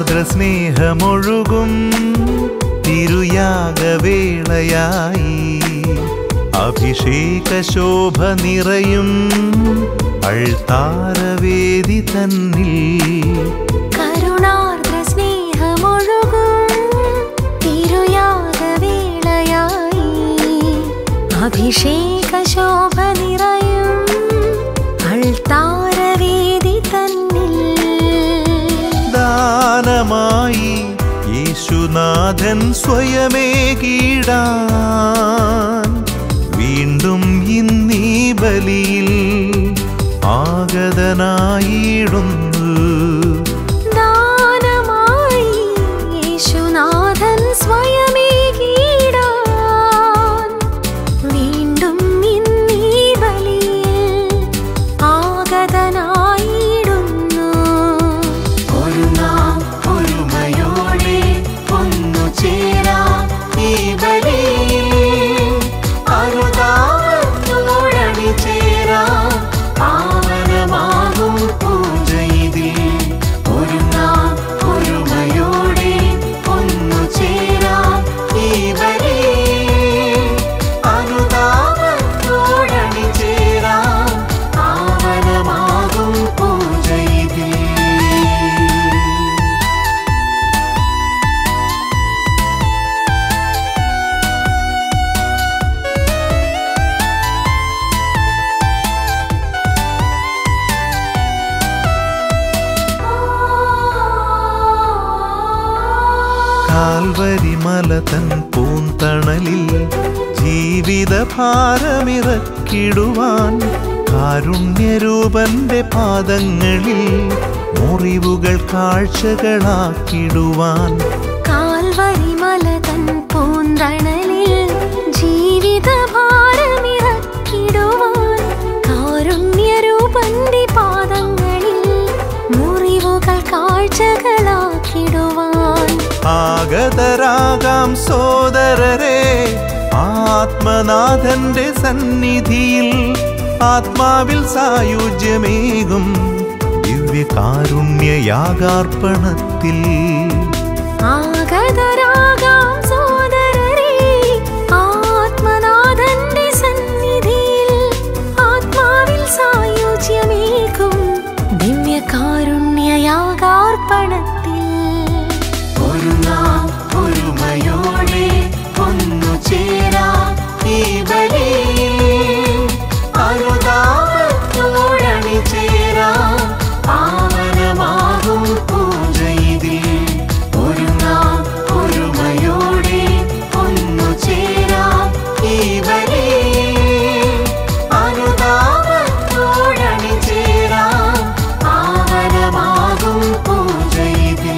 കരുണാർദ്ര സ്നേഹമൊഴുകും തിരുയാഗവേളയായി അഭിഷേക ശോഭ നിറയും അൾത്താരവേദി തന്നിൽ കരുണാർദ്ര സ്നേഹമൊഴുകും തിരുയാഗവേളയായി അഭിഷേക ശോഭ നിറയും അൾത്താരവേദി തന്നിൽ ദാനമായി യേശുനാഥൻ സ്വയമേ കീടാൻ വീണ്ടും ഇന്നീ ബലിയിൽ ആഗതനായിടുന്നു ദാനമായി യേശുനാഥൻ സ്വയമേകിടാൻ വീണ്ടും ഇന്നീ ബലിയിൽ ആഗതനായിടുന്നു ഒരു നാം ഒരുമയോടെ ഒന്നു ചേരാം ഈ ബലിയിൽ അനുതാപത്തോടണി ചേരാം പാവനമാകും പൂജ ഇതിൽ ഒരു നാം ഒരുമയോടെ ഒന്നു ചേരാം ഈ ബലിയിൽ അനുതാപത്തോടണി ചേരാം പാവനമാകും പൂജ ഇതിൽ കാൽവരി മലതൻ പൂന്തണലിൽ ജീവിത ഭാരമിറക്കിടുവാൻ കാരുണ്യരൂപന്റെ പാദങ്ങളിൽ മുറിവുകൾ കാഴ്ചകളാക്കിടുവാൻ കാൽവരി മലതൻ പൂന്തണലിൽ ജീവിത ഭാരമിറക്കിടുവാൻ കാരുണ്യരൂപന്റെ പാദങ്ങളിൽ മുറിവുകൾ കാഴ്ചകളാക്കിടുവാൻ ആഗതരാകാം സോദരരെ ആത്മനാഥന്റെ സന്നിധിയിൽ ആത്മാവിൽ സായുജ്യമേകും ദിവ്യകാരുണ്യ യാഗാർപ്പണത്തിൽ ആഗതരാകാം സോദരരെ ആത്മനാഥന്റെ സന്നിധിയിൽ ആത്മാവിൽ സായുജ്യമേകും ദിവ്യകാരുണ്യയാഗാർപ്പണത്തിൽ ഒരു നാം ഒരുമയോടെ ഒന്നു ചേരാം ഈ ബലിയിൽ അനുതാപത്തോടണി ചേരാം പാവനമാകും പൂജ ഇതിൽ ഒരു നാം ഒരുമയോടെ ഒന്നു ചേരാം ഈ ബലിയിൽ അനുതാപത്തോടണി ചേരാം പാവനമാകും പൂജ ഇതിൽ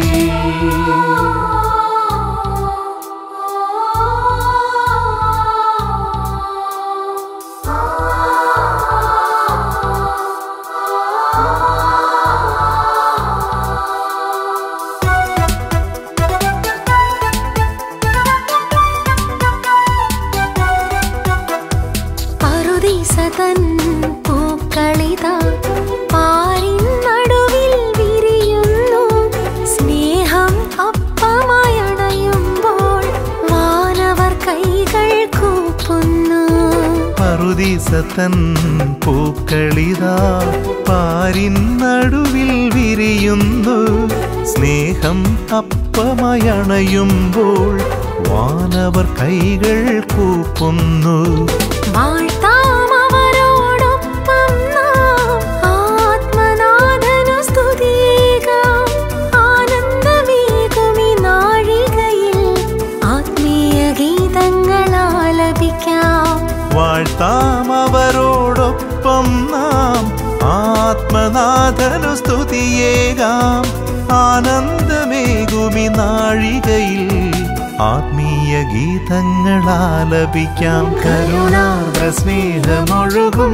പറുദീസതൻ പൂക്കളിതാ പാരിൻ നടുവിൽ വിരിയുന്നു സ്നേഹം അപ്പമയണയുമ്പോൾ വാനവർ കൈകൾ കൂപ്പുന്നു പറുദീസത്തൻ പൂക്കളിതാ പാരിൻ നടുവിൽ വിരിയുന്നു സ്നേഹം അപ്പമയണയുമ്പോൾ വാനവർ കൈകൾ കൂപ്പുന്നു വാഴ്ത്താം അവരോടൊപ്പം നാം ആത്മനാഥനു സ്തുതിയേകാം ആനന്ദമേകുമി നാഴികയിൽ ആത്മീയ ഗീതങ്ങൾ ആലപിക്കാം വാഴ്ത്താം അവരോടൊപ്പം നാം ആത്മനാഥനു സ്തുതിയേകാം ആനന്ദമേകുമി നാഴികയിൽ ആത്മീയ ഗീതങ്ങൾ ആലപിക്കാം കരുണാർദ്ര സ്നേഹമൊഴുകും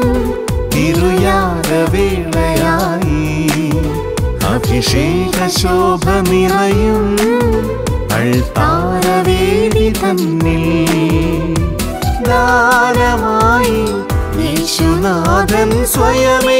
തിരുയാഗവേളയായി അഭിഷേക ശോഭ നിറയും അൾത്താരവേദി തന്നിൽ ദാനമായി യേശുനാഥൻ സ്വയമേ